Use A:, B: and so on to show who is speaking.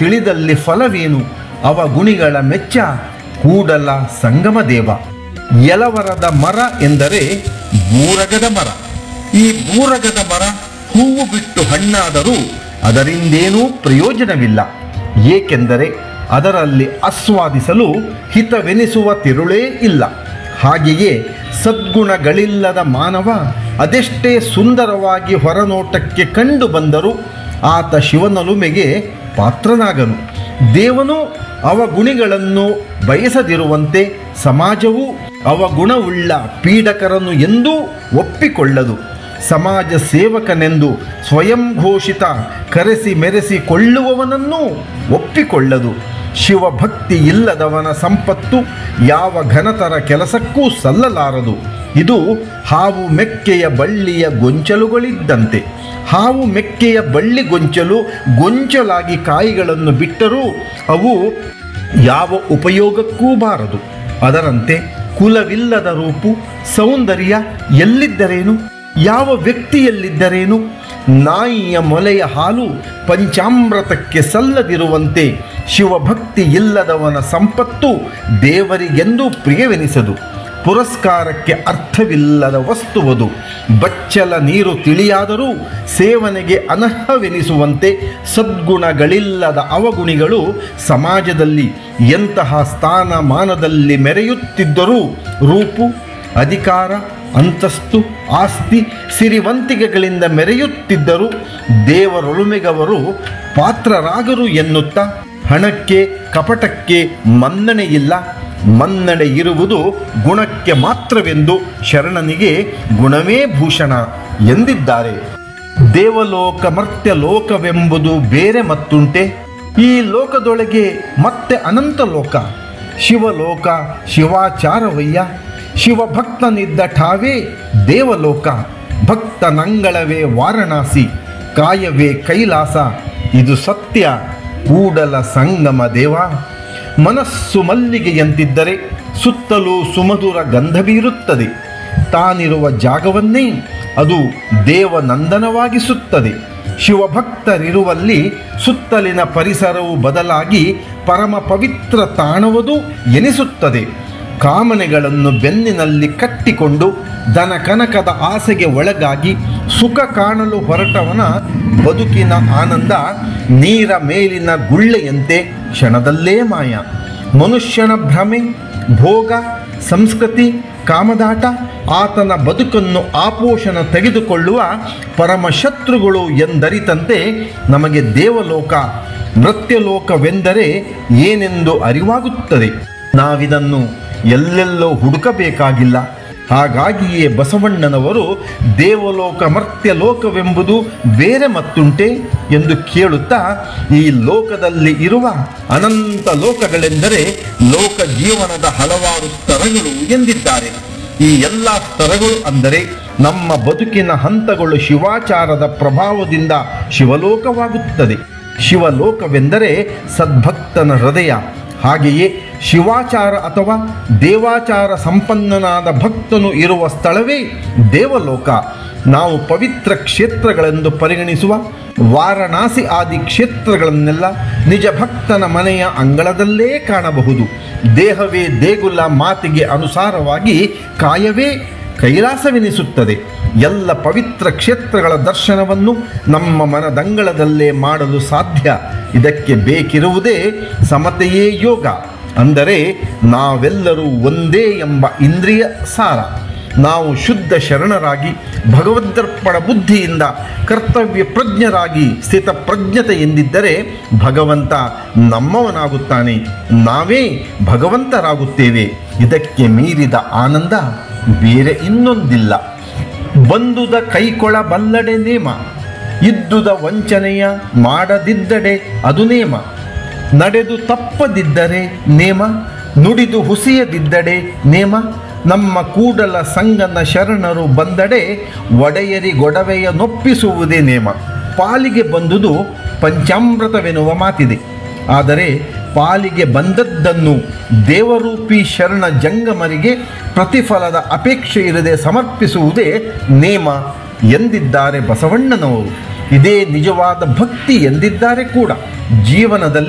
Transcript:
A: ತಿಳಿದಲ್ಲಿ ಫಲವೇನು ಅವ ಗುಣಿಗಳ ಮೆಚ್ಚ ಕೂಡಲ ಸಂಗಮ ದೇವ ಎಲವರದ ಮರ ಎಂದರೆ ಬೂರಗದ ಮರ ಈ ಬೂರಗದ ಮರ ಹೂವು ಬಿಟ್ಟು ಹಣ್ಣಾದರೂ ಅದರಿಂದೇನೂ ಪ್ರಯೋಜನವಿಲ್ಲ ಏಕೆಂದರೆ ಅದರಲ್ಲಿ ಆಸ್ವಾದಿಸಲು ಹಿತವೆನಿಸುವ ತಿರುಳೇ ಇಲ್ಲ ಹಾಗೆಯೇ ಸದ್ಗುಣಗಳಿಲ್ಲದ ಮಾನವ ಅದೆಷ್ಟೇ ಸುಂದರವಾಗಿ ಹೊರನೋಟಕ್ಕೆ ಕಂಡು ಬಂದರೂ ಆತ ಶಿವನೊಲುಮೆಗೆ ಪಾತ್ರನಾಗನು ದೇವನು ಅವಗುಣಿಗಳನ್ನು ಬಯಸದಿರುವಂತೆ ಸಮಾಜವು ಅವಗುಣವುಳ್ಳ ಪೀಡಕರನ್ನು ಎಂದೂ ಒಪ್ಪಿಕೊಳ್ಳದು ಸಮಾಜ ಸೇವಕನೆಂದು ಸ್ವಯಂ ಘೋಷಿತ ಕರೆಸಿ ಮೆರೆಸಿಕೊಳ್ಳುವವನನ್ನೂ ಒಪ್ಪಿಕೊಳ್ಳದು ಶಿವಭಕ್ತಿ ಇಲ್ಲದವನ ಸಂಪತ್ತು ಯಾವ ಘನತರ ಕೆಲಸಕ್ಕೂ ಸಲ್ಲಲಾರದು ಇದು ಹಾವು ಮೆಕ್ಕೆಯ ಬಳ್ಳಿಯ ಗೊಂಚಲುಗಳಿದ್ದಂತೆ ಹಾವು ಮೆಕ್ಕೆಯ ಬಳ್ಳಿ ಗೊಂಚಲು ಗೊಂಚಲಾಗಿ ಕಾಯಿಗಳನ್ನು ಬಿಟ್ಟರೂ ಅವು ಯಾವ ಉಪಯೋಗಕ್ಕೂ ಬಾರದು ಅದರಂತೆ ಕುಲವಿಲ್ಲದ ರೂಪು ಸೌಂದರ್ಯ ಎಲ್ಲಿದ್ದರೇನು ಯಾವ ವ್ಯಕ್ತಿಯಲ್ಲಿದ್ದರೇನು ನಾಯಿಯ ಮೊಲೆಯ ಹಾಲು ಪಂಚಾಮೃತಕ್ಕೆ ಸಲ್ಲದಿರುವಂತೆ ಶಿವಭಕ್ತಿ ಇಲ್ಲದವನ ಸಂಪತ್ತು ದೇವರಿಗೆಂದೂ ಪ್ರಿಯವೆನಿಸದು ಪುರಸ್ಕಾರಕ್ಕೆ ಅರ್ಥವಿಲ್ಲದ ವಸ್ತುವದು ಬಚ್ಚಲ ನೀರು ತಿಳಿಯಾದರೂ ಸೇವನೆಗೆ ಅನರ್ಹವೆನಿಸುವಂತೆ ಸದ್ಗುಣಗಳಿಲ್ಲದ ಅವಗುಣಿಗಳು ಸಮಾಜದಲ್ಲಿ ಎಂತಹ ಸ್ಥಾನಮಾನದಲ್ಲಿ ಮೆರೆಯುತ್ತಿದ್ದರೂ ರೂಪು ಅಧಿಕಾರ ಅಂತಸ್ತು ಆಸ್ತಿ ಸಿರಿವಂತಿಕೆಗಳಿಂದ ಮೆರೆಯುತ್ತಿದ್ದರೂ ದೇವರೊಳುಮೆಗವರು ಪಾತ್ರರಾಗರು ಎನ್ನುತ್ತಾ ಹಣಕ್ಕೆ ಕಪಟಕ್ಕೆ ಮನ್ನಣೆಯಿಲ್ಲ ಮನ್ನಣೆ ಇರುವುದು ಗುಣಕ್ಕೆ ಮಾತ್ರವೆಂದು ಶರಣನಿಗೆ ಗುಣವೇ ಭೂಷಣ ಎಂದಿದ್ದಾರೆ ದೇವಲೋಕ ಮರ್ತ್ಯ ಲೋಕವೆಂಬುದು ಬೇರೆ ಮತ್ತುಂಟೆ ಈ ಲೋಕದೊಳಗೆ ಮತ್ತೆ ಅನಂತ ಲೋಕ ಶಿವಲೋಕ ಶಿವಾಚಾರವಯ್ಯ ಶಿವಭಕ್ತನಿದ್ದ ಠಾವೇ ದೇವಲೋಕ ಭಕ್ತನಂಗಳವೇ ವಾರಣಾಸಿ ಕಾಯವೇ ಕೈಲಾಸ ಇದು ಸತ್ಯ ಕೂಡಲ ಸಂಗಮ ದೇವ ಮನಸ್ಸು ಮಲ್ಲಿಗೆಯಂತಿದ್ದರೆ ಸುತ್ತಲೂ ಸುಮಧುರ ಗಂಧ ಬೀರುತ್ತದೆ ತಾನಿರುವ ಜಾಗವನ್ನೇ ಅದು ದೇವನಂದನವಾಗಿಸುತ್ತದೆ ಶಿವಭಕ್ತರಿರುವಲ್ಲಿ ಸುತ್ತಲಿನ ಪರಿಸರವು ಬದಲಾಗಿ ಪರಮ ಪವಿತ್ರ ತಾಣವದು ಎನಿಸುತ್ತದೆ ಕಾಮನೆಗಳನ್ನು ಬೆನ್ನಿನಲ್ಲಿ ಕಟ್ಟಿಕೊಂಡು ದನ ಕನಕದ ಆಸೆಗೆ ಒಳಗಾಗಿ ಸುಖ ಕಾಣಲು ಹೊರಟವನ ಬದುಕಿನ ಆನಂದ ನೀರ ಮೇಲಿನ ಗುಳ್ಳೆಯಂತೆ ಕ್ಷಣದಲ್ಲೇ ಮಾಯ ಮನುಷ್ಯನ ಭ್ರಮೆ ಭೋಗ ಸಂಸ್ಕೃತಿ ಕಾಮದಾಟ ಆತನ ಬದುಕನ್ನು ಆಪೋಷಣ ತೆಗೆದುಕೊಳ್ಳುವ ಪರಮ ಶತ್ರುಗಳು ಎಂದರಿತಂತೆ ನಮಗೆ ದೇವಲೋಕ ಮೃತ್ಯಲೋಕವೆಂದರೆ ಏನೆಂದು ಅರಿವಾಗುತ್ತದೆ ನಾವಿದನ್ನು ಎಲ್ಲೆಲ್ಲೋ ಹುಡುಕಬೇಕಾಗಿಲ್ಲ ಹಾಗಾಗಿಯೇ ಬಸವಣ್ಣನವರು ದೇವಲೋಕ ಮರ್ತ್ಯಲೋಕವೆಂಬುದು ಬೇರೆ ಮತ್ತುಂಟೆ ಎಂದು ಕೇಳುತ್ತಾ ಈ ಲೋಕದಲ್ಲಿ ಇರುವ ಅನಂತ ಲೋಕಗಳೆಂದರೆ ಲೋಕ ಜೀವನದ ಹಲವಾರು ಸ್ತರಗಳು ಎಂದಿದ್ದಾರೆ ಈ ಎಲ್ಲ ಸ್ತರಗಳು ಅಂದರೆ ನಮ್ಮ ಬದುಕಿನ ಹಂತಗಳು ಶಿವಾಚಾರದ ಪ್ರಭಾವದಿಂದ ಶಿವಲೋಕವಾಗುತ್ತದೆ ಶಿವಲೋಕವೆಂದರೆ ಸದ್ಭಕ್ತನ ಹೃದಯ ಹಾಗೆಯೇ ಶಿವಾಚಾರ ಅಥವಾ ದೇವಾಚಾರ ಸಂಪನ್ನನಾದ ಭಕ್ತನು ಇರುವ ಸ್ಥಳವೇ ದೇವಲೋಕ ನಾವು ಪವಿತ್ರ ಕ್ಷೇತ್ರಗಳೆಂದು ಪರಿಗಣಿಸುವ ವಾರಣಾಸಿ ಆದಿ ಕ್ಷೇತ್ರಗಳನ್ನೆಲ್ಲ ನಿಜ ಭಕ್ತನ ಮನೆಯ ಅಂಗಳದಲ್ಲೇ ಕಾಣಬಹುದು ದೇಹವೇ ದೇಗುಲ ಮಾತಿಗೆ ಅನುಸಾರವಾಗಿ ಕಾಯವೇ ಕೈಲಾಸವೆನಿಸುತ್ತದೆ ಎಲ್ಲ ಪವಿತ್ರ ಕ್ಷೇತ್ರಗಳ ದರ್ಶನವನ್ನು ನಮ್ಮ ಮನದಂಗಳದಲ್ಲೇ ಮಾಡಲು ಸಾಧ್ಯ ಇದಕ್ಕೆ ಬೇಕಿರುವುದೇ ಸಮತೆಯೇ ಯೋಗ ಅಂದರೆ ನಾವೆಲ್ಲರೂ ಒಂದೇ ಎಂಬ ಇಂದ್ರಿಯ ಸಾರ ನಾವು ಶುದ್ಧ ಶರಣರಾಗಿ ಭಗವದ್ದರ್ಪಣ ಬುದ್ಧಿಯಿಂದ ಕರ್ತವ್ಯ ಪ್ರಜ್ಞರಾಗಿ ಸ್ಥಿತಪ್ರಜ್ಞತೆ ಎಂದಿದ್ದರೆ ಭಗವಂತ ನಮ್ಮವನಾಗುತ್ತಾನೆ ನಾವೇ ಭಗವಂತರಾಗುತ್ತೇವೆ ಇದಕ್ಕೆ ಮೀರಿದ ಆನಂದ ಬೇರೆ ಇನ್ನೊಂದಿಲ್ಲ ಬಂದುದ ಕೈಕೊಳ ಬಲ್ಲಡೆ ನೇಮ ಇದ್ದುದ ವಂಚನೆಯ ಮಾಡದಿದ್ದಡೆ ಅದು ನೇಮ ನಡೆದು ತಪ್ಪದಿದ್ದರೆ ನೇಮ ನುಡಿದು ಹುಸಿಯದಿದ್ದಡೆ ನೇಮ ನಮ್ಮ ಕೂಡಲ ಸಂಗನ ಶರಣರು ಬಂದಡೆ ಒಡೆಯರಿಗೊಡವೆಯ ನೊಪ್ಪಿಸುವುದೇ ನೇಮ ಪಾಲಿಗೆ ಬಂದುದು ಪಂಚಾಮೃತವೆನ್ನುವ ಮಾತಿದೆ ಆದರೆ ಪಾಲಿಗೆ ಬಂದದ್ದನ್ನು ದೇವರೂಪಿ ಶರಣ ಜಂಗಮರಿಗೆ ಪ್ರತಿಫಲದ ಅಪೇಕ್ಷೆ ಇರದೆ ಸಮರ್ಪಿಸುವುದೇ ನೇಮ ಎಂದಿದ್ದಾರೆ ಬಸವಣ್ಣನವರು ಇದೇ ನಿಜವಾದ ಭಕ್ತಿ ಎಂದಿದ್ದಾರೆ ಕೂಡ ಜೀವನದಲ್ಲಿ